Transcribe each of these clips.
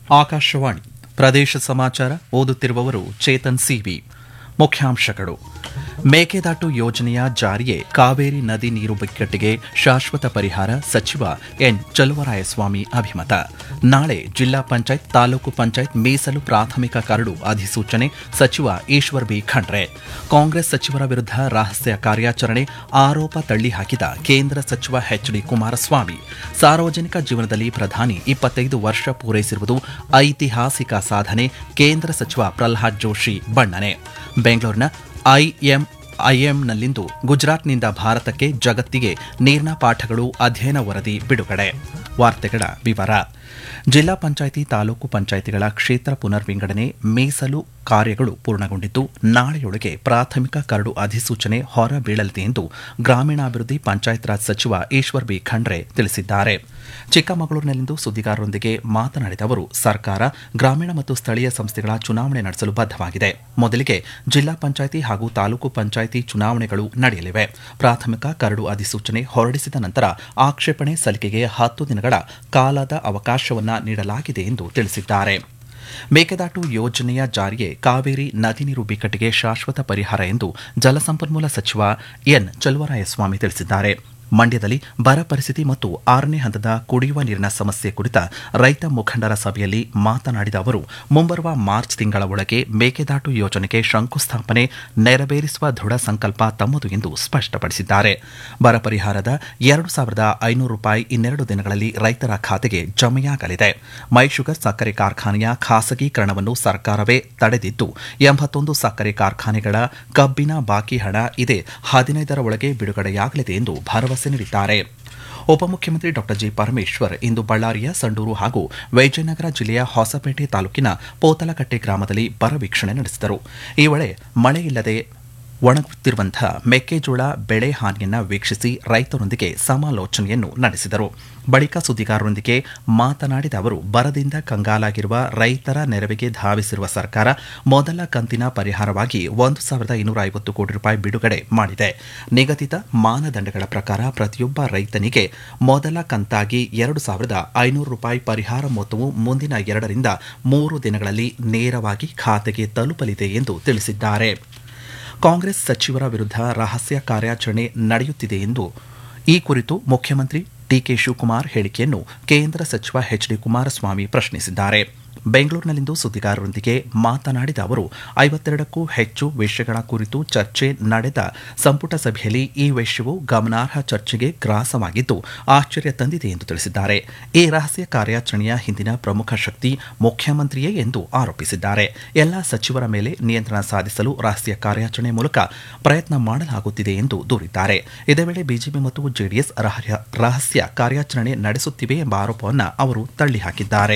ಆಕಾಶವಾಣಿ ಪ್ರದೇಶ ಸಮಾಚಾರ ಓದುತ್ತಿರುವವರು ಚೇತನ್ ಸಿವಿ ಮುಖ್ಯಾಂಶಗಳು ಮೇಕೆದಾಟು ಯೋಜನೆಯ ಜಾರಿಯೇ ಕಾವೇರಿ ನದಿ ನೀರು ಬಿಕ್ಕಟ್ಟಿಗೆ ಶಾಶ್ವತ ಪರಿಹಾರ ಸಚಿವ ಎನ್ ಚಲುವರಾಯಸ್ವಾಮಿ ಅಭಿಮತ ನಾಳೆ ಜಿಲ್ಲಾ ಪಂಚಾಯತ್ ತಾಲೂಕು ಪಂಚಾಯತ್ ಮೀಸಲು ಪ್ರಾಥಮಿಕ ಕರಡು ಅಧಿಸೂಚನೆ ಸಚಿವ ಈಶ್ವರ್ ಬಿ ಖಂಡ್ರೆ ಕಾಂಗ್ರೆಸ್ ಸಚಿವರ ವಿರುದ್ಧ ರಹಸ್ಯ ಕಾರ್ಯಾಚರಣೆ ಆರೋಪ ತಳ್ಳಿಹಾಕಿದ ಕೇಂದ್ರ ಸಚಿವ ಎಚ್ ಡಿ ಕುಮಾರಸ್ವಾಮಿ ಸಾರ್ವಜನಿಕ ಜೀವನದಲ್ಲಿ ಪ್ರಧಾನಿ ಇಪ್ಪತ್ತೈದು ವರ್ಷ ಪೂರೈಸಿರುವುದು ಐತಿಹಾಸಿಕ ಸಾಧನೆ ಕೇಂದ್ರ ಸಚಿವ ಪ್ರಲ್ಹಾದ್ ಜೋಶಿ ಬಣ್ಣನೆ ಬೆಂಗಳೂರಿನ ಐಎಂ ಐಎಂನಲ್ಲಿಂದು ಗುಜರಾತ್ನಿಂದ ಭಾರತಕ್ಕೆ ಜಗತ್ತಿಗೆ ನೀರಿನ ಪಾಠಗಳು ಅಧ್ಯಯನ ವರದಿ ಬಿಡುಗಡೆ ವಾರ್ತೆಗಳ ವಿವರ ಜಿಲ್ಲಾ ಪಂಚಾಯಿತಿ ತಾಲೂಕು ಪಂಚಾಯಿತಿಗಳ ಕ್ಷೇತ್ರ ಪುನರ್ ವಿಂಗಡಣೆ ಮೀಸಲು ಕಾರ್ಯಗಳು ಪೂರ್ಣಗೊಂಡಿದ್ದು ನಾಳೆಯೊಳಗೆ ಪ್ರಾಥಮಿಕ ಕರಡು ಅಧಿಸೂಚನೆ ಹೊರಬೀಳಲಿದೆ ಎಂದು ಗ್ರಾಮೀಣಾಭಿವೃದ್ಧಿ ಪಂಚಾಯತ್ ರಾಜ್ ಸಚಿವ ಈಶ್ವರ್ ಬಿ ಖಂಡ್ರೆ ತಿಳಿಸಿದ್ದಾರೆ ಚಿಕ್ಕಮಗಳೂರಿನಲ್ಲಿಂದು ಸುದ್ದಿಗಾರರೊಂದಿಗೆ ಮಾತನಾಡಿದ ಅವರು ಸರ್ಕಾರ ಗ್ರಾಮೀಣ ಮತ್ತು ಸ್ಥಳೀಯ ಸಂಸ್ಥೆಗಳ ಚುನಾವಣೆ ನಡೆಸಲು ಬದ್ಧವಾಗಿದೆ ಮೊದಲಿಗೆ ಜಿಲ್ಲಾ ಪಂಚಾಯಿತಿ ಹಾಗೂ ತಾಲೂಕು ಪಂಚಾಯಿತಿ ಚುನಾವಣೆಗಳು ನಡೆಯಲಿವೆ ಪ್ರಾಥಮಿಕ ಕರಡು ಅಧಿಸೂಚನೆ ಹೊರಡಿಸಿದ ನಂತರ ಆಕ್ಷೇಪಣೆ ಸಲ್ಲಿಕೆಗೆ ಹತ್ತು ದಿನಗಳ ಕಾಲದ ಅವಕಾಶವನ್ನ ನೀಡಲಾಗಿದೆ ಎಂದು ತಿಳಿಸಿದ್ದಾರೆ ಮೇಕೆದಾಟು ಯೋಜನೆಯ ಜಾರಿಗೆ ಕಾವೇರಿ ನದಿ ನೀರು ಬಿಕ್ಕಟ್ಟಿಗೆ ಶಾಶ್ವತ ಪರಿಹಾರ ಎಂದು ಜಲಸಂಪನ್ಮೂಲ ಸಚಿವ ಎನ್ ಚಲುವರಾಯಸ್ವಾಮಿ ತಿಳಿಸಿದ್ದಾರೆ ಮಂಡ್ಯದಲ್ಲಿ ಬರ ಪರಿಸ್ಥಿತಿ ಮತ್ತು ಆರನೇ ಹಂತದ ಕುಡಿಯುವ ನೀರಿನ ಸಮಸ್ಯೆ ಕುರಿತ ರೈತ ಮುಖಂಡರ ಸಭೆಯಲ್ಲಿ ಮಾತನಾಡಿದ ಅವರು ಮುಂಬರುವ ಮಾರ್ಚ್ ತಿಂಗಳ ಒಳಗೆ ಮೇಕೆದಾಟು ಯೋಜನೆಗೆ ಶಂಕುಸ್ಥಾಪನೆ ನೆರವೇರಿಸುವ ದೃಢ ಸಂಕಲ್ಪ ತಮ್ಮದು ಎಂದು ಸ್ಪಷ್ಟಪಡಿಸಿದ್ದಾರೆ ಬರ ಪರಿಹಾರದ ಎರಡು ಸಾವಿರದ ಐನೂರು ರೂಪಾಯಿ ಇನ್ನೆರಡು ದಿನಗಳಲ್ಲಿ ರೈತರ ಖಾತೆಗೆ ಜಮೆಯಾಗಲಿದೆ ಮೈಶುಗರ್ ಸಕ್ಕರೆ ಕಾರ್ಖಾನೆಯ ಖಾಸಗೀಕರಣವನ್ನು ಸರ್ಕಾರವೇ ತಡೆದಿದ್ದು ಎಂಬತ್ತೊಂದು ಸಕ್ಕರೆ ಕಾರ್ಖಾನೆಗಳ ಕಬ್ಬಿನ ಬಾಕಿ ಹಣ ಇದೇ ಹದಿನೈದರ ಒಳಗೆ ಬಿಡುಗಡೆಯಾಗಲಿದೆ ಎಂದು ಭರವಸೆ ನೀಡಿದ್ದಾರೆ ಉಪಮುಖ್ಯಮಂತ್ರಿ ಡಾ ಜಿ ಪರಮೇಶ್ವರ್ ಇಂದು ಬಳ್ಳಾರಿಯ ಸಂಡೂರು ಹಾಗೂ ವಿಜಯನಗರ ಜಿಲ್ಲೆಯ ಹೊಸಪೇಟೆ ತಾಲೂಕಿನ ಪೋತಲಕಟ್ಟೆ ಗ್ರಾಮದಲ್ಲಿ ಬರ ವೀಕ್ಷಣೆ ನಡೆಸಿದರು ಈ ವೇಳೆ ಮಳೆ ಇಲ್ಲದೆ ಒಣಗುತ್ತಿರುವಂತಹ ಮೆಕ್ಕೆಜೋಳ ಬೆಳೆ ಹಾನಿಯನ್ನ ವೀಕ್ಷಿಸಿ ರೈತರೊಂದಿಗೆ ಸಮಾಲೋಚನೆಯನ್ನು ನಡೆಸಿದರು ಬಳಿಕ ಸುದ್ದಿಗಾರರೊಂದಿಗೆ ಮಾತನಾಡಿದ ಅವರು ಬರದಿಂದ ಕಂಗಾಲಾಗಿರುವ ರೈತರ ನೆರವಿಗೆ ಧಾವಿಸಿರುವ ಸರ್ಕಾರ ಮೊದಲ ಕಂತಿನ ಪರಿಹಾರವಾಗಿ ಒಂದು ಸಾವಿರದ ಇನ್ನೂರ ಐವತ್ತು ಕೋಟಿ ರೂಪಾಯಿ ಬಿಡುಗಡೆ ಮಾಡಿದೆ ನಿಗದಿತ ಮಾನದಂಡಗಳ ಪ್ರಕಾರ ಪ್ರತಿಯೊಬ್ಬ ರೈತನಿಗೆ ಮೊದಲ ಕಂತಾಗಿ ಎರಡು ಸಾವಿರದ ಐನೂರು ರೂಪಾಯಿ ಪರಿಹಾರ ಮೊತ್ತವು ಮುಂದಿನ ಎರಡರಿಂದ ಮೂರು ದಿನಗಳಲ್ಲಿ ನೇರವಾಗಿ ಖಾತೆಗೆ ತಲುಪಲಿದೆ ಎಂದು ತಿಳಿಸಿದ್ದಾರೆ ಕಾಂಗ್ರೆಸ್ ಸಚಿವರ ವಿರುದ್ಧ ರಹಸ್ಯ ಕಾರ್ಯಾಚರಣೆ ನಡೆಯುತ್ತಿದೆ ಎಂದು ಈ ಕುರಿತು ಮುಖ್ಯಮಂತ್ರಿ ಡಿಕೆ ಶಿವಕುಮಾರ್ ಹೇಳಿಕೆಯನ್ನು ಕೇಂದ್ರ ಸಚಿವ ಎಚ್ ಡಿ ಕುಮಾರಸ್ವಾಮಿ ಪ್ರಶ್ನಿಸಿದ್ದಾರೆ ಬೆಂಗಳೂರಿನಲ್ಲಿಂದು ಸುದ್ದಿಗಾರರೊಂದಿಗೆ ಮಾತನಾಡಿದ ಅವರು ಐವತ್ತೆರಡಕ್ಕೂ ಹೆಚ್ಚು ವಿಷಯಗಳ ಕುರಿತು ಚರ್ಚೆ ನಡೆದ ಸಂಪುಟ ಸಭೆಯಲ್ಲಿ ಈ ವಿಷಯವು ಗಮನಾರ್ಹ ಚರ್ಚೆಗೆ ಗ್ರಾಸವಾಗಿದ್ದು ಆಶ್ಚರ್ಯ ತಂದಿದೆ ಎಂದು ತಿಳಿಸಿದ್ದಾರೆ ಈ ರಹಸ್ಯ ಕಾರ್ಯಾಚರಣೆಯ ಹಿಂದಿನ ಪ್ರಮುಖ ಶಕ್ತಿ ಮುಖ್ಯಮಂತ್ರಿಯೇ ಎಂದು ಆರೋಪಿಸಿದ್ದಾರೆ ಎಲ್ಲ ಸಚಿವರ ಮೇಲೆ ನಿಯಂತ್ರಣ ಸಾಧಿಸಲು ರಹಸ್ಯ ಕಾರ್ಯಾಚರಣೆ ಮೂಲಕ ಪ್ರಯತ್ನ ಮಾಡಲಾಗುತ್ತಿದೆ ಎಂದು ದೂರಿದ್ದಾರೆ ಇದೇ ವೇಳೆ ಬಿಜೆಪಿ ಮತ್ತು ಜೆಡಿಎಸ್ ರಹಸ್ಯ ಕಾರ್ಯಾಚರಣೆ ನಡೆಸುತ್ತಿವೆ ಎಂಬ ಆರೋಪವನ್ನು ಅವರು ತಳ್ಳಿಹಾಕಿದ್ದಾರೆ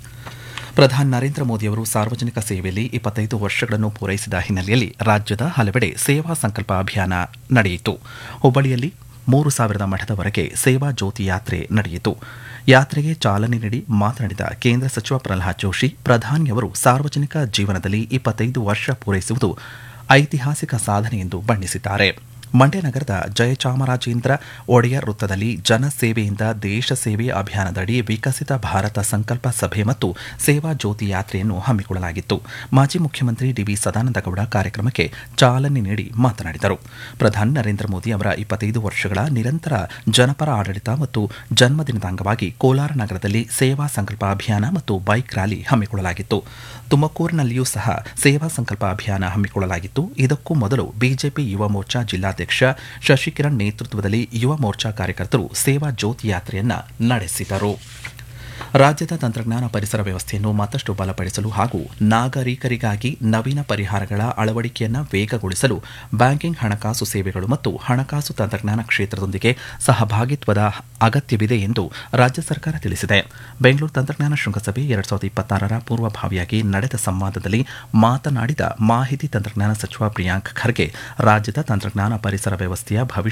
ಪ್ರಧಾನಿ ನರೇಂದ್ರ ಮೋದಿಯವರು ಸಾರ್ವಜನಿಕ ಸೇವೆಯಲ್ಲಿ ಇಪ್ಪತ್ತೈದು ವರ್ಷಗಳನ್ನು ಪೂರೈಸಿದ ಹಿನ್ನೆಲೆಯಲ್ಲಿ ರಾಜ್ಯದ ಹಲವೆಡೆ ಸೇವಾ ಸಂಕಲ್ಪ ಅಭಿಯಾನ ನಡೆಯಿತು ಹುಬ್ಬಳ್ಳಿಯಲ್ಲಿ ಮೂರು ಸಾವಿರದ ಮಠದವರೆಗೆ ಸೇವಾ ಜ್ಯೋತಿ ಯಾತ್ರೆ ನಡೆಯಿತು ಯಾತ್ರೆಗೆ ಚಾಲನೆ ನೀಡಿ ಮಾತನಾಡಿದ ಕೇಂದ್ರ ಸಚಿವ ಪ್ರಲ್ಹಾದ್ ಜೋಶಿ ಪ್ರಧಾನಿಯವರು ಸಾರ್ವಜನಿಕ ಜೀವನದಲ್ಲಿ ಇಪ್ಪತ್ತೈದು ವರ್ಷ ಪೂರೈಸುವುದು ಐತಿಹಾಸಿಕ ಸಾಧನೆ ಎಂದು ಬಣ್ಣಿಸಿದ್ದಾರೆ ಮಂಡ್ಯ ನಗರದ ಜಯಚಾಮರಾಜೇಂದ್ರ ಒಡೆಯರ್ ವೃತ್ತದಲ್ಲಿ ಜನಸೇವೆಯಿಂದ ದೇಶ ಸೇವೆ ಅಭಿಯಾನದಡಿ ವಿಕಸಿತ ಭಾರತ ಸಂಕಲ್ಪ ಸಭೆ ಮತ್ತು ಸೇವಾ ಜ್ಯೋತಿ ಯಾತ್ರೆಯನ್ನು ಹಮ್ಮಿಕೊಳ್ಳಲಾಗಿತ್ತು ಮಾಜಿ ಮುಖ್ಯಮಂತ್ರಿ ಡಿವಿ ಸದಾನಂದಗೌಡ ಕಾರ್ಯಕ್ರಮಕ್ಕೆ ಚಾಲನೆ ನೀಡಿ ಮಾತನಾಡಿದರು ಪ್ರಧಾನಿ ನರೇಂದ್ರ ಮೋದಿ ಅವರ ಇಪ್ಪತ್ತೈದು ವರ್ಷಗಳ ನಿರಂತರ ಜನಪರ ಆಡಳಿತ ಮತ್ತು ಜನ್ಮದಿನದ ಅಂಗವಾಗಿ ಕೋಲಾರ ನಗರದಲ್ಲಿ ಸೇವಾ ಸಂಕಲ್ಪ ಅಭಿಯಾನ ಮತ್ತು ಬೈಕ್ ರ್ಯಾಲಿ ಹಮ್ಮಿಕೊಳ್ಳಲಾಗಿತ್ತು ತುಮಕೂರಿನಲ್ಲಿಯೂ ಸಹ ಸೇವಾ ಸಂಕಲ್ಪ ಅಭಿಯಾನ ಹಮ್ಮಿಕೊಳ್ಳಲಾಗಿತ್ತು ಇದಕ್ಕೂ ಮೊದಲು ಬಿಜೆಪಿ ಯುವ ಮೋರ್ಚಾ ಜಿಲ್ಲಾ ಜಿಲ್ಲಾಧ್ಯಕ್ಷ ಶಶಿಕಿರಣ್ ನೇತೃತ್ವದಲ್ಲಿ ಯುವ ಮೋರ್ಚಾ ಕಾರ್ಯಕರ್ತರು ಸೇವಾ ಜ್ಯೋತಿ ಯಾತ್ರೆಯನ್ನ ನಡೆಸಿದರು ರಾಜ್ಯದ ತಂತ್ರಜ್ಞಾನ ಪರಿಸರ ವ್ಯವಸ್ಥೆಯನ್ನು ಮತ್ತಷ್ಟು ಬಲಪಡಿಸಲು ಹಾಗೂ ನಾಗರಿಕರಿಗಾಗಿ ನವೀನ ಪರಿಹಾರಗಳ ಅಳವಡಿಕೆಯನ್ನು ವೇಗಗೊಳಿಸಲು ಬ್ಯಾಂಕಿಂಗ್ ಹಣಕಾಸು ಸೇವೆಗಳು ಮತ್ತು ಹಣಕಾಸು ತಂತ್ರಜ್ಞಾನ ಕ್ಷೇತ್ರದೊಂದಿಗೆ ಸಹಭಾಗಿತ್ವದ ಅಗತ್ಯವಿದೆ ಎಂದು ರಾಜ್ಯ ಸರ್ಕಾರ ತಿಳಿಸಿದೆ ಬೆಂಗಳೂರು ತಂತ್ರಜ್ಞಾನ ಶೃಂಗಸಭೆ ಎರಡ್ ಸಾವಿರದ ಇಪ್ಪತ್ತಾರರ ಪೂರ್ವಭಾವಿಯಾಗಿ ನಡೆದ ಸಂವಾದದಲ್ಲಿ ಮಾತನಾಡಿದ ಮಾಹಿತಿ ತಂತ್ರಜ್ಞಾನ ಸಚಿವ ಪ್ರಿಯಾಂಕ್ ಖರ್ಗೆ ರಾಜ್ಯದ ತಂತ್ರಜ್ಞಾನ ಪರಿಸರ ವ್ಯವಸ್ಥೆಯ ಭವಿಷ್ಯ